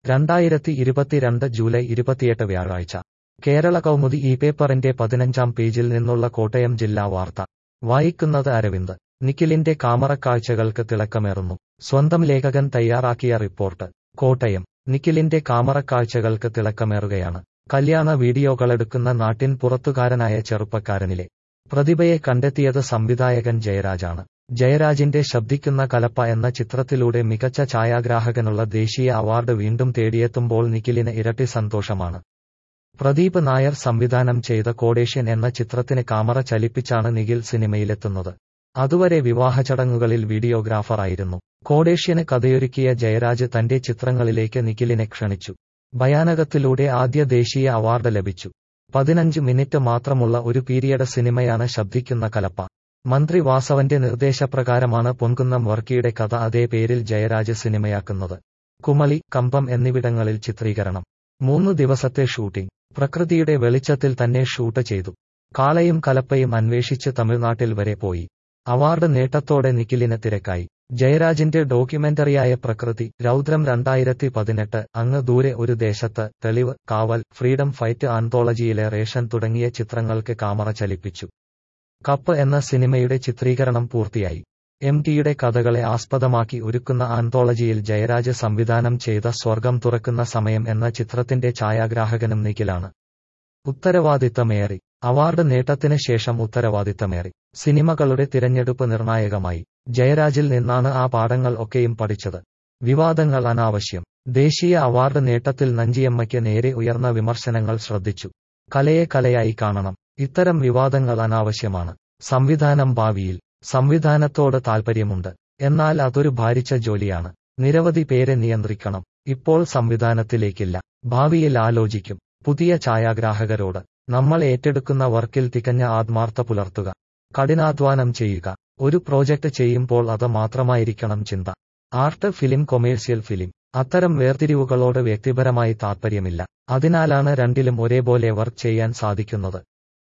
രണ്ടായിരത്തി ഇരുപത്തിരണ്ട് ജൂലൈ ഇരുപത്തിയെട്ട് വ്യാഴാഴ്ച കേരള കൗമുദി ഈ പേപ്പറിന്റെ പതിനഞ്ചാം പേജിൽ നിന്നുള്ള കോട്ടയം ജില്ലാ വാർത്ത വായിക്കുന്നത് അരവിന്ദ് നിഖിലിന്റെ കാമറക്കാഴ്ചകൾക്ക് തിളക്കമേറുന്നു സ്വന്തം ലേഖകൻ തയ്യാറാക്കിയ റിപ്പോർട്ട് കോട്ടയം നിഖിലിന്റെ കാമറക്കാഴ്ചകൾക്ക് തിളക്കമേറുകയാണ് കല്യാണ വീഡിയോകളെടുക്കുന്ന നാട്ടിൻ പുറത്തുകാരനായ ചെറുപ്പക്കാരനിലെ പ്രതിഭയെ കണ്ടെത്തിയത് സംവിധായകൻ ജയരാജാണ് ജയരാജിന്റെ ശബ്ദിക്കുന്ന കലപ്പ എന്ന ചിത്രത്തിലൂടെ മികച്ച ഛായാഗ്രാഹകനുള്ള ദേശീയ അവാർഡ് വീണ്ടും തേടിയെത്തുമ്പോൾ നിഖിലിന് ഇരട്ടി സന്തോഷമാണ് പ്രദീപ് നായർ സംവിധാനം ചെയ്ത കോടേഷ്യൻ എന്ന ചിത്രത്തിന് കാമറ ചലിപ്പിച്ചാണ് നിഖിൽ സിനിമയിലെത്തുന്നത് അതുവരെ വിവാഹചടങ്ങുകളിൽ വീഡിയോഗ്രാഫറായിരുന്നു കോടേഷ്യന് കഥയൊരുക്കിയ ജയരാജ് തന്റെ ചിത്രങ്ങളിലേക്ക് നിഖിലിനെ ക്ഷണിച്ചു ഭയാനകത്തിലൂടെ ആദ്യ ദേശീയ അവാർഡ് ലഭിച്ചു പതിനഞ്ച് മിനിറ്റ് മാത്രമുള്ള ഒരു പീരിയഡ് സിനിമയാണ് ശബ്ദിക്കുന്ന കലപ്പ മന്ത്രി വാസവന്റെ നിർദ്ദേശപ്രകാരമാണ് പൊൻകുന്നം വർക്കിയുടെ കഥ അതേ പേരിൽ ജയരാജ് സിനിമയാക്കുന്നത് കുമളി കമ്പം എന്നിവിടങ്ങളിൽ ചിത്രീകരണം മൂന്നു ദിവസത്തെ ഷൂട്ടിംഗ് പ്രകൃതിയുടെ വെളിച്ചത്തിൽ തന്നെ ഷൂട്ട് ചെയ്തു കാളയും കലപ്പയും അന്വേഷിച്ച് തമിഴ്നാട്ടിൽ വരെ പോയി അവാർഡ് നേട്ടത്തോടെ നിഖിലിന് തിരക്കായി ജയരാജിന്റെ ഡോക്യുമെന്ററിയായ പ്രകൃതി രൗദ്രം രണ്ടായിരത്തി പതിനെട്ട് അങ്ങ് ദൂരെ ഒരു ദേശത്ത് തെളിവ് കാവൽ ഫ്രീഡം ഫൈറ്റ് ആന്തോളജിയിലെ റേഷൻ തുടങ്ങിയ ചിത്രങ്ങൾക്ക് കാമറ ചലിപ്പിച്ചു കപ്പ് എന്ന സിനിമയുടെ ചിത്രീകരണം പൂർത്തിയായി എം ടിയുടെ കഥകളെ ആസ്പദമാക്കി ഒരുക്കുന്ന ആന്തോളജിയിൽ ജയരാജ് സംവിധാനം ചെയ്ത സ്വർഗം തുറക്കുന്ന സമയം എന്ന ചിത്രത്തിന്റെ ഛായാഗ്രാഹകനും നിഖിലാണ് ഉത്തരവാദിത്തമേറി അവാർഡ് നേട്ടത്തിന് ശേഷം ഉത്തരവാദിത്തമേറി സിനിമകളുടെ തിരഞ്ഞെടുപ്പ് നിർണായകമായി ജയരാജിൽ നിന്നാണ് ആ പാഠങ്ങൾ ഒക്കെയും പഠിച്ചത് വിവാദങ്ങൾ അനാവശ്യം ദേശീയ അവാർഡ് നേട്ടത്തിൽ നഞ്ചിയമ്മയ്ക്ക് നേരെ ഉയർന്ന വിമർശനങ്ങൾ ശ്രദ്ധിച്ചു കലയെ കലയായി കാണണം ഇത്തരം വിവാദങ്ങൾ അനാവശ്യമാണ് സംവിധാനം ഭാവിയിൽ സംവിധാനത്തോട് താൽപ്പര്യമുണ്ട് എന്നാൽ അതൊരു ഭാരിച്ച ജോലിയാണ് നിരവധി പേരെ നിയന്ത്രിക്കണം ഇപ്പോൾ സംവിധാനത്തിലേക്കില്ല ഭാവിയിൽ ആലോചിക്കും പുതിയ ഛായാഗ്രാഹകരോട് നമ്മൾ ഏറ്റെടുക്കുന്ന വർക്കിൽ തികഞ്ഞ ആത്മാർത്ഥ പുലർത്തുക കഠിനാധ്വാനം ചെയ്യുക ഒരു പ്രോജക്റ്റ് ചെയ്യുമ്പോൾ അത് മാത്രമായിരിക്കണം ചിന്ത ആർട്ട് ഫിലിം കൊമേഴ്സ്യൽ ഫിലിം അത്തരം വേർതിരിവുകളോട് വ്യക്തിപരമായി താൽപ്പര്യമില്ല അതിനാലാണ് രണ്ടിലും ഒരേപോലെ വർക്ക് ചെയ്യാൻ സാധിക്കുന്നത്